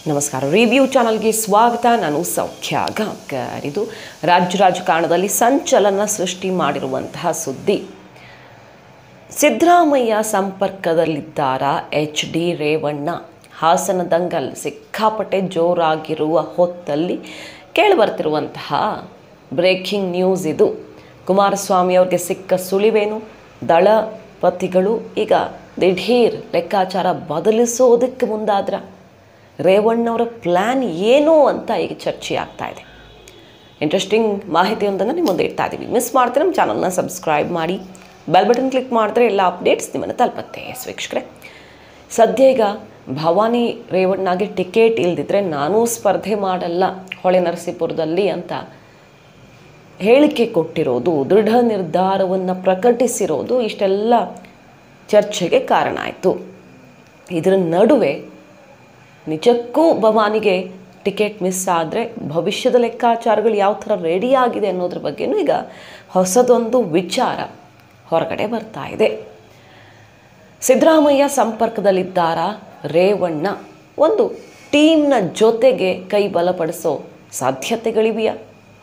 ನಮಸ್ಕಾರ ರಿವ್ಯೂ ಚಾನಲ್ಗೆ ಸ್ವಾಗತ ನಾನು ಸೌಖ್ಯ ಗಾಂವ್ಕರ್ ಇದು ರಾಜ್ಯ ರಾಜಕಾರಣದಲ್ಲಿ ಸಂಚಲನ ಸೃಷ್ಟಿ ಮಾಡಿರುವಂತಹ ಸುದ್ದಿ ಸಿದ್ದರಾಮಯ್ಯ ಸಂಪರ್ಕದಲ್ಲಿದ್ದಾರಾ ಎಚ್ ಡಿ ರೇವಣ್ಣ ಹಾಸನ ದಂಗಲ್ ಸಿಕ್ಕಾಪಟ್ಟೆ ಜೋರಾಗಿರುವ ಹೊತ್ತಲ್ಲಿ ಕೇಳಿಬರ್ತಿರುವಂತಹ ಬ್ರೇಕಿಂಗ್ ನ್ಯೂಸ್ ಇದು ಕುಮಾರಸ್ವಾಮಿ ಅವ್ರಿಗೆ ಸಿಕ್ಕ ಸುಳಿವೇನು ದಳಪತಿಗಳು ಈಗ ದಿಢೀರ್ ಲೆಕ್ಕಾಚಾರ ಬದಲಿಸೋದಕ್ಕೆ ಮುಂದಾದ್ರ ರೇವಣ್ಣವರ ಪ್ಲ್ಯಾನ್ ಏನು ಅಂತ ಈಗ ಚರ್ಚೆ ಆಗ್ತಾ ಇದೆ ಇಂಟ್ರೆಸ್ಟಿಂಗ್ ಮಾಹಿತಿಯೊಂದನ್ನು ನಿಮ್ಮ ಮುಂದೆ ಇಡ್ತಾ ಇದ್ದೀವಿ ಮಿಸ್ ಮಾಡ್ತೀರ ನಮ್ಮ ಚಾನಲ್ನ ಸಬ್ಸ್ಕ್ರೈಬ್ ಮಾಡಿ ಬೆಲ್ ಬಟನ್ ಕ್ಲಿಕ್ ಮಾಡಿದ್ರೆ ಎಲ್ಲ ಅಪ್ಡೇಟ್ಸ್ ನಿಮ್ಮನ್ನು ತಲುಪತ್ತೆ ಎಸ್ ವೀಕ್ಷಕರೇ ಸದ್ಯ ಈಗ ಭವಾನಿ ರೇವಣ್ಣಗೆ ಟಿಕೆಟ್ ಇಲ್ದಿದ್ರೆ ನಾನೂ ಸ್ಪರ್ಧೆ ಮಾಡಲ್ಲ ಹೊಳೆ ನರಸೀಪುರದಲ್ಲಿ ಅಂತ ಹೇಳಿಕೆ ಕೊಟ್ಟಿರೋದು ದೃಢ ನಿರ್ಧಾರವನ್ನು ಪ್ರಕಟಿಸಿರೋದು ಇಷ್ಟೆಲ್ಲ ಚರ್ಚೆಗೆ ಕಾರಣ ಆಯಿತು ಇದರ ನಡುವೆ ನಿಜಕ್ಕೂ ಭವಾನಿಗೆ ಟಿಕೆಟ್ ಮಿಸ್ ಆದರೆ ಭವಿಷ್ಯದ ಲೆಕ್ಕಾಚಾರಗಳು ಯಾವ ಥರ ರೆಡಿ ಆಗಿದೆ ಅನ್ನೋದ್ರ ಬಗ್ಗೆನೂ ಈಗ ಹೊಸದೊಂದು ವಿಚಾರ ಹೊರಗಡೆ ಬರ್ತಾ ಇದೆ ಸಿದ್ದರಾಮಯ್ಯ ಸಂಪರ್ಕದಲ್ಲಿದ್ದಾರಾ ರೇವಣ್ಣ ಒಂದು ಟೀಮ್ನ ಜೊತೆಗೆ ಕೈ ಬಲಪಡಿಸೋ ಸಾಧ್ಯತೆಗಳಿವೆಯಾ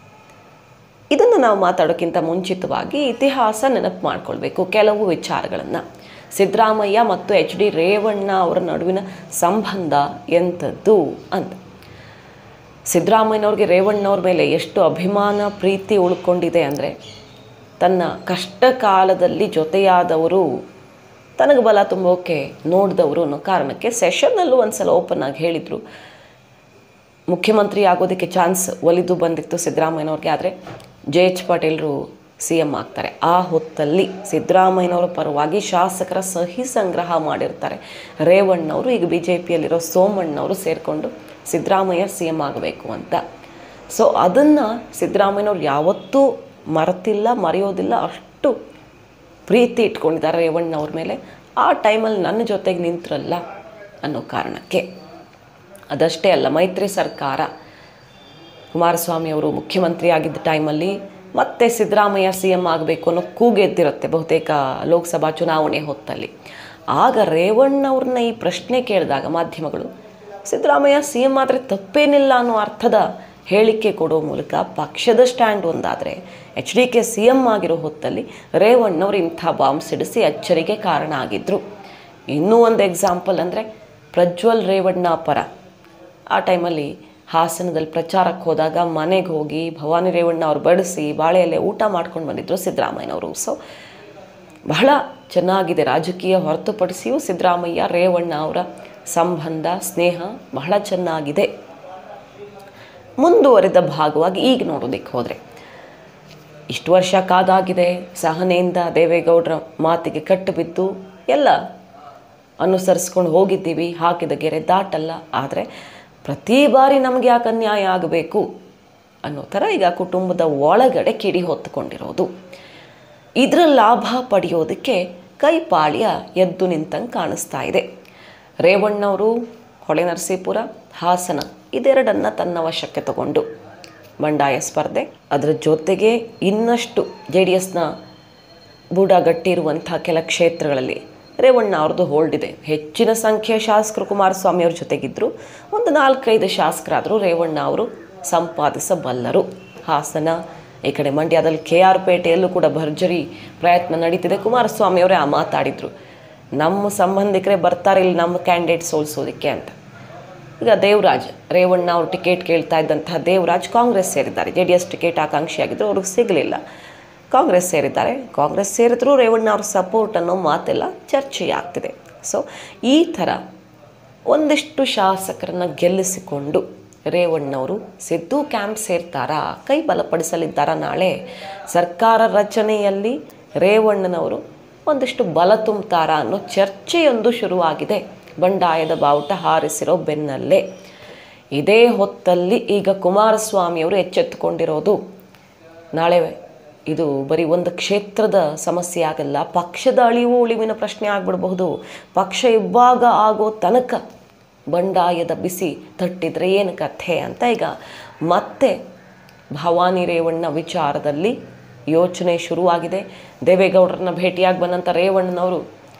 ಇದನ್ನು ನಾವು ಮಾತಾಡೋಕ್ಕಿಂತ ಮುಂಚಿತವಾಗಿ ಇತಿಹಾಸ ನೆನಪು ಮಾಡ್ಕೊಳ್ಬೇಕು ಕೆಲವು ವಿಚಾರಗಳನ್ನು ಸಿದ್ದರಾಮಯ್ಯ ಮತ್ತು ಎಚ್ ಡಿ ರೇವಣ್ಣ ಅವರ ನಡುವಿನ ಸಂಬಂಧ ಎಂಥದ್ದು ಅಂತ ಸಿದ್ದರಾಮಯ್ಯನವ್ರಿಗೆ ರೇವಣ್ಣವ್ರ ಮೇಲೆ ಎಷ್ಟು ಅಭಿಮಾನ ಪ್ರೀತಿ ಉಳ್ಕೊಂಡಿದೆ ಅಂದರೆ ತನ್ನ ಕಷ್ಟ ಕಾಲದಲ್ಲಿ ಜೊತೆಯಾದವರು ತನಗೆ ಬಲ ತುಂಬೋಕೆ ನೋಡಿದವರು ಅನ್ನೋ ಕಾರಣಕ್ಕೆ ಸೆಷನ್ನಲ್ಲೂ ಒಂದು ಸಲ ಓಪನ್ ಆಗಿ ಹೇಳಿದರು ಮುಖ್ಯಮಂತ್ರಿ ಆಗೋದಕ್ಕೆ ಚಾನ್ಸ್ ಒಲಿದು ಬಂದಿತ್ತು ಸಿದ್ದರಾಮಯ್ಯನವ್ರಿಗೆ ಆದರೆ ಜೆ ಎಚ್ ಪಾಟೀಲ್ರು ಸಿ ಎಮ್ ಆಗ್ತಾರೆ ಆ ಹೊತ್ತಲ್ಲಿ ಸಿದ್ದರಾಮಯ್ಯನವರ ಪರವಾಗಿ ಶಾಸಕರ ಸಹಿ ಸಂಗ್ರಹ ಮಾಡಿರ್ತಾರೆ ರೇವಣ್ಣವರು ಈಗ ಬಿ ಜೆ ಪಿಯಲ್ಲಿರೋ ಸೋಮಣ್ಣವರು ಸೇರಿಕೊಂಡು ಸಿದ್ದರಾಮಯ್ಯ ಸಿ ಎಮ್ ಆಗಬೇಕು ಅಂತ ಸೊ ಅದನ್ನು ಸಿದ್ದರಾಮಯ್ಯನವ್ರು ಯಾವತ್ತೂ ಮರೆತಿಲ್ಲ ಮರೆಯೋದಿಲ್ಲ ಅಷ್ಟು ಪ್ರೀತಿ ಇಟ್ಕೊಂಡಿದ್ದಾರೆ ರೇವಣ್ಣವ್ರ ಮೇಲೆ ಆ ಟೈಮಲ್ಲಿ ನನ್ನ ಜೊತೆಗೆ ನಿಂತ್ರಲ್ಲ ಅನ್ನೋ ಕಾರಣಕ್ಕೆ ಅದಷ್ಟೇ ಅಲ್ಲ ಮೈತ್ರಿ ಸರ್ಕಾರ ಕುಮಾರಸ್ವಾಮಿ ಅವರು ಮುಖ್ಯಮಂತ್ರಿ ಆಗಿದ್ದ ಟೈಮಲ್ಲಿ ಮತ್ತೆ ಸಿದ್ದರಾಮಯ್ಯ ಸಿ ಎಮ್ ಆಗಬೇಕು ಅನ್ನೋ ಕೂಗೆದ್ದಿರುತ್ತೆ ಬಹುತೇಕ ಲೋಕಸಭಾ ಚುನಾವಣೆ ಹೊತ್ತಲ್ಲಿ ಆಗ ರೇವಣ್ಣವ್ರನ್ನ ಈ ಪ್ರಶ್ನೆ ಕೇಳಿದಾಗ ಮಾಧ್ಯಮಗಳು ಸಿದ್ದರಾಮಯ್ಯ ಸಿ ಎಮ್ ಆದರೆ ತಪ್ಪೇನಿಲ್ಲ ಅನ್ನೋ ಅರ್ಥದ ಹೇಳಿಕೆ ಕೊಡೋ ಮೂಲಕ ಪಕ್ಷದ ಸ್ಟ್ಯಾಂಡ್ ಒಂದಾದರೆ H D K C M ಆಗಿರೋ ಹೊತ್ತಲ್ಲಿ ರೇವಣ್ಣವ್ರು ಇಂಥ ಬಾಂಬ್ ಸಿಡಿಸಿ ಅಚ್ಚರಿಗೆ ಕಾರಣ ಆಗಿದ್ದರು ಇನ್ನೂ ಒಂದು ಎಕ್ಸಾಂಪಲ್ ಅಂದರೆ ಪ್ರಜ್ವಲ್ ರೇವಣ್ಣ ಪರ ಆ ಟೈಮಲ್ಲಿ ಹಾಸನದಲ್ಲಿ ಪ್ರಚಾರಕ್ಕೆ ಹೋದಾಗ ಮನೆಗೆ ಹೋಗಿ ಭವಾನಿ ರೇವಣ್ಣ ಅವ್ರು ಬಡಿಸಿ ಬಾಳೆ ಎಲೆ ಊಟ ಮಾಡ್ಕೊಂಡು ಬಂದಿದ್ದರು ಸಿದ್ದರಾಮಯ್ಯನವರು ಸೊ ಬಹಳ ಚೆನ್ನಾಗಿದೆ ರಾಜಕೀಯ ಹೊರತುಪಡಿಸಿಯೂ ಸಿದ್ದರಾಮಯ್ಯ ರೇವಣ್ಣ ಅವರ ಸಂಬಂಧ ಸ್ನೇಹ ಬಹಳ ಚೆನ್ನಾಗಿದೆ ಮುಂದುವರೆದ ಭಾಗವಾಗಿ ಈಗ ನೋಡೋದಕ್ಕೆ ಹೋದರೆ ಇಷ್ಟು ವರ್ಷ ಕಾದಾಗಿದೆ ಸಹನೆಯಿಂದ ದೇವೇಗೌಡರ ಮಾತಿಗೆ ಕಟ್ಟು ಬಿದ್ದು ಎಲ್ಲ ಅನುಸರಿಸ್ಕೊಂಡು ಹೋಗಿದ್ದೀವಿ ಹಾಕಿದ ಗೆರೆ ದಾಟಲ್ಲ ಆದರೆ ಪ್ರತಿ ಬಾರಿ ನಮಗೆ ಯಾಕೆ ಅನ್ಯಾಯ ಆಗಬೇಕು ಅನ್ನೋ ಥರ ಈಗ ಕುಟುಂಬದ ಒಳಗಡೆ ಕಿಡಿ ಹೊತ್ತುಕೊಂಡಿರೋದು ಇದರ ಲಾಭ ಪಡೆಯೋದಕ್ಕೆ ಕೈಪಾಳ್ಯ ಎದ್ದು ನಿಂತಂಗೆ ಕಾಣಿಸ್ತಾ ಇದೆ ರೇವಣ್ಣವರು ಹೊಳೆ ನರಸೀಪುರ ಹಾಸನ ಇದೆರಡನ್ನು ತನ್ನ ವಶಕ್ಕೆ ತಗೊಂಡು ಬಂಡಾಯ ಸ್ಪರ್ಧೆ ಅದರ ಜೊತೆಗೆ ಇನ್ನಷ್ಟು ಜೆ ಡಿ ಎಸ್ನ ಬೂಡ ಗಟ್ಟಿರುವಂಥ ಕೆಲ ಕ್ಷೇತ್ರಗಳಲ್ಲಿ ರೇವಣ್ಣ ಅವ್ರದ್ದು ಹೋಲ್ಡ್ ಇದೆ ಹೆಚ್ಚಿನ ಸಂಖ್ಯೆಯ ಶಾಸಕರು ಕುಮಾರಸ್ವಾಮಿ ಅವ್ರ ಜೊತೆಗಿದ್ದರು ಒಂದು ನಾಲ್ಕೈದು ಶಾಸಕರಾದರೂ ರೇವಣ್ಣ ಅವರು ಸಂಪಾದಿಸಬಲ್ಲರು ಹಾಸನ ಈ ಕಡೆ ಮಂಡ್ಯದಲ್ಲಿ ಕೆ ಆರ್ ಪೇಟೆಯಲ್ಲೂ ಕೂಡ ಭರ್ಜರಿ ಪ್ರಯತ್ನ ನಡೀತಿದೆ ಕುಮಾರಸ್ವಾಮಿ ಅವರೇ ಆ ಮಾತಾಡಿದರು ನಮ್ಮ ಸಂಬಂಧಿಕರೇ ಬರ್ತಾರೆ ಇಲ್ಲಿ ನಮ್ಮ ಕ್ಯಾಂಡಿಡೇಟ್ ಸೋಲಿಸೋದಕ್ಕೆ ಅಂತ ಈಗ ದೇವರಾಜ್ ರೇವಣ್ಣ ಅವರು ಟಿಕೆಟ್ ಕೇಳ್ತಾ ಇದ್ದಂತಹ ದೇವರಾಜ್ ಕಾಂಗ್ರೆಸ್ ಸೇರಿದ್ದಾರೆ ಜೆ ಡಿ ಎಸ್ ಟಿಕೆಟ್ ಆಕಾಂಕ್ಷಿಯಾಗಿದ್ದರು ಅವ್ರಿಗೆ ಸಿಗಲಿಲ್ಲ ಕಾಂಗ್ರೆಸ್ ಸೇರಿದ್ದಾರೆ ಕಾಂಗ್ರೆಸ್ ಸೇರಿದ್ರೂ ರೇವಣ್ಣ ಅವ್ರ ಸಪೋರ್ಟ್ ಅನ್ನೋ ಮಾತೆಲ್ಲ ಚರ್ಚೆಯಾಗ್ತಿದೆ ಸೊ ಈ ಥರ ಒಂದಿಷ್ಟು ಶಾಸಕರನ್ನ ಗೆಲ್ಲಿಸಿಕೊಂಡು ರೇವಣ್ಣವರು ಸಿದ್ದು ಕ್ಯಾಂಪ್ ಸೇರ್ತಾರಾ ಕೈ ಬಲಪಡಿಸಲಿದ್ದಾರಾ ನಾಳೆ ಸರ್ಕಾರ ರಚನೆಯಲ್ಲಿ ರೇವಣ್ಣನವರು ಒಂದಿಷ್ಟು ಬಲ ತುಂಬ್ತಾರಾ ಅನ್ನೋ ಚರ್ಚೆಯೊಂದು ಶುರುವಾಗಿದೆ ಬಂಡಾಯದ ಬಾವುಟ ಹಾರಿಸಿರೋ ಬೆನ್ನಲ್ಲೇ ಇದೇ ಹೊತ್ತಲ್ಲಿ ಈಗ ಕುಮಾರಸ್ವಾಮಿಯವರು ಎಚ್ಚೆತ್ತುಕೊಂಡಿರೋದು ನಾಳೆ ಇದು ಬರೀ ಒಂದು ಕ್ಷೇತ್ರದ ಸಮಸ್ಯೆ ಆಗಲ್ಲ ಪಕ್ಷದ ಅಳಿವು ಉಳಿವಿನ ಪ್ರಶ್ನೆ ಆಗ್ಬಿಡಬಹುದು ಪಕ್ಷ ಇಬ್ಬಾಗ ಆಗೋ ತನಕ ಬಂಡಾಯದ ಬಿಸಿ ತಟ್ಟಿದ್ರೆ ಏನು ಕಥೆ ಅಂತ ಈಗ ಮತ್ತೆ ಭವಾನಿ ರೇವಣ್ಣ ವಿಚಾರದಲ್ಲಿ ಯೋಚನೆ ಶುರುವಾಗಿದೆ ದೇವೇಗೌಡರನ್ನ ಭೇಟಿಯಾಗಿ ಬಂದಂಥ ರೇವಣ್ಣನವರು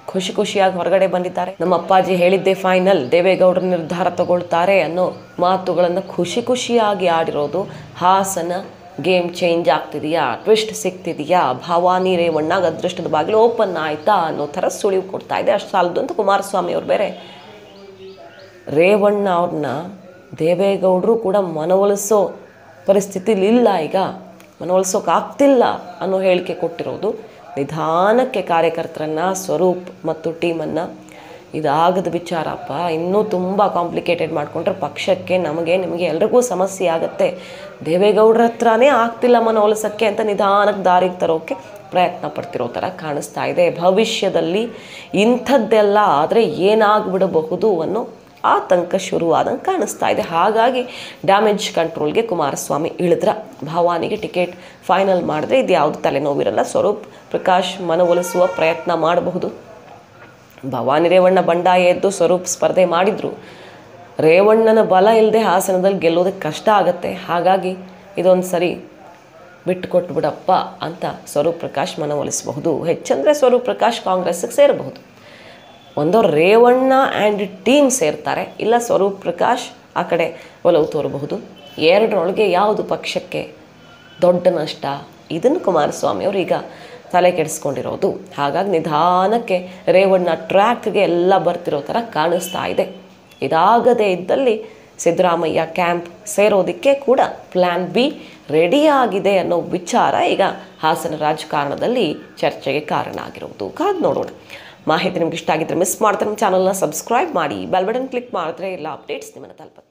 ಖುಷಿ ಖುಷಿಯಾಗಿ ಹೊರಗಡೆ ಬಂದಿದ್ದಾರೆ ನಮ್ಮ ಅಪ್ಪಾಜಿ ಹೇಳಿದ್ದೆ ಫೈನಲ್ ದೇವೇಗೌಡರು ನಿರ್ಧಾರ ತಗೊಳ್ತಾರೆ ಅನ್ನೋ ಮಾತುಗಳನ್ನು ಖುಷಿ ಖುಷಿಯಾಗಿ ಆಡಿರೋದು ಹಾಸನ ಗೇಮ್ ಚೇಂಜ್ ಆಗ್ತಿದೆಯಾ ಟ್ವಿಸ್ಟ್ ಸಿಗ್ತಿದೆಯಾ ಭವಾನಿ ರೇವಣ್ಣಗೆ ಅದೃಷ್ಟದ ಬಾಗಿಲು ಓಪನ್ ಆಯ್ತಾ ಅನ್ನೋ ಥರ ಸುಳಿವು ಕೊಡ್ತಾ ಇದೆ ಅಷ್ಟು ಸಾಲದು ಅಂತ ಕುಮಾರಸ್ವಾಮಿ ಅವ್ರು ಬೇರೆ ರೇವಣ್ಣ ಅವ್ರನ್ನ ದೇವೇಗೌಡರು ಕೂಡ ಮನವೊಲಿಸೋ ಪರಿಸ್ಥಿತಿಲಿ ಇಲ್ಲ ಈಗ ಮನವೊಲಿಸೋಕ್ಕಾಗ್ತಿಲ್ಲ ಅನ್ನೋ ಹೇಳಿಕೆ ಕೊಟ್ಟಿರೋದು ನಿಧಾನಕ್ಕೆ ಕಾರ್ಯಕರ್ತರನ್ನು ಸ್ವರೂಪ್ ಮತ್ತು ಟೀಮನ್ನು ಇದಾಗದ ವಿಚಾರಪ್ಪ ಇನ್ನೂ ತುಂಬ ಕಾಂಪ್ಲಿಕೇಟೆಡ್ ಮಾಡಿಕೊಂಡ್ರೆ ಪಕ್ಷಕ್ಕೆ ನಮಗೆ ನಿಮಗೆ ಎಲ್ರಿಗೂ ಸಮಸ್ಯೆ ಆಗುತ್ತೆ ದೇವೇಗೌಡರ ಹತ್ರನೇ ಆಗ್ತಿಲ್ಲ ಮನವೊಲಿಸೋಕ್ಕೆ ಅಂತ ನಿಧಾನಕ್ಕೆ ದಾರಿಗೆ ತರೋಕ್ಕೆ ಪ್ರಯತ್ನ ಪಡ್ತಿರೋ ಥರ ಕಾಣಿಸ್ತಾ ಇದೆ ಭವಿಷ್ಯದಲ್ಲಿ ಇಂಥದ್ದೆಲ್ಲ ಆದರೆ ಏನಾಗ್ಬಿಡಬಹುದು ಅನ್ನೋ ಆತಂಕ ಶುರುವಾದಂಗೆ ಕಾಣಿಸ್ತಾ ಇದೆ ಹಾಗಾಗಿ ಡ್ಯಾಮೇಜ್ ಕಂಟ್ರೋಲ್ಗೆ ಕುಮಾರಸ್ವಾಮಿ ಇಳಿದ್ರ ಭವಾನಿಗೆ ಟಿಕೆಟ್ ಫೈನಲ್ ಮಾಡಿದ್ರೆ ಇದು ಯಾವುದು ತಲೆನೋವಿರಲ್ಲ ಸ್ವರೂಪ್ ಪ್ರಕಾಶ್ ಮನವೊಲಿಸುವ ಪ್ರಯತ್ನ ಮಾಡಬಹುದು ಭವಾನಿ ರೇವಣ್ಣ ಬಂಡಾಯ ಎದ್ದು ಸ್ವರೂಪ್ ಸ್ಪರ್ಧೆ ಮಾಡಿದ್ರು ರೇವಣ್ಣನ ಬಲ ಇಲ್ಲದೆ ಹಾಸನದಲ್ಲಿ ಗೆಲ್ಲೋದಕ್ಕೆ ಕಷ್ಟ ಆಗುತ್ತೆ ಹಾಗಾಗಿ ಇದೊಂದು ಸರಿ ಬಿಟ್ಟು ಕೊಟ್ಟು ಬಿಡಪ್ಪ ಅಂತ ಸ್ವರೂಪ್ ಪ್ರಕಾಶ್ ಮನವೊಲಿಸಬಹುದು ಹೆಚ್ಚಂದರೆ ಸ್ವರೂಪ್ ಪ್ರಕಾಶ್ ಕಾಂಗ್ರೆಸ್ಸಿಗೆ ಸೇರಬಹುದು ಒಂದೋ ರೇವಣ್ಣ ಆ್ಯಂಡ್ ಟೀಮ್ ಸೇರ್ತಾರೆ ಇಲ್ಲ ಸ್ವರೂಪ್ ಪ್ರಕಾಶ್ ಆ ಕಡೆ ಒಲವು ತೋರಬಹುದು ಎರಡರೊಳಗೆ ಯಾವುದು ಪಕ್ಷಕ್ಕೆ ದೊಡ್ಡ ನಷ್ಟ ಇದನ್ನು ಕುಮಾರಸ್ವಾಮಿ ಅವರು ಈಗ ತಲೆ ಕೆಡಿಸ್ಕೊಂಡಿರೋದು ಹಾಗಾಗಿ ನಿಧಾನಕ್ಕೆ ರೇವಣ್ಣ ಟ್ರ್ಯಾಕ್ಗೆ ಎಲ್ಲ ಬರ್ತಿರೋ ಥರ ಕಾಣಿಸ್ತಾ ಇದೆ ಇದಾಗದೇ ಇದ್ದಲ್ಲಿ ಸಿದ್ದರಾಮಯ್ಯ ಕ್ಯಾಂಪ್ ಸೇರೋದಕ್ಕೆ ಕೂಡ ಪ್ಲ್ಯಾನ್ ಬಿ ರೆಡಿಯಾಗಿದೆ ಅನ್ನೋ ವಿಚಾರ ಈಗ ಹಾಸನ ರಾಜಕಾರಣದಲ್ಲಿ ಚರ್ಚೆಗೆ ಕಾರಣ ಆಗಿರುವುದು ಕಾದು ನೋಡೋಣ ಮಾಹಿತಿ ನಿಮ್ಗೆ ಇಷ್ಟ ಆಗಿದ್ರೆ ಮಿಸ್ ಮಾಡ್ತಾರೆ ನಮ್ಮ ಚಾನಲ್ನ ಸಬ್ಸ್ಕ್ರೈಬ್ ಮಾಡಿ ಬೆಲ್ ಬಟನ್ ಕ್ಲಿಕ್ ಮಾಡಿದ್ರೆ ಎಲ್ಲ ಅಪ್ಡೇಟ್ಸ್ ನಿಮ್ಮನ್ನು ತಲುಪುತ್ತೆ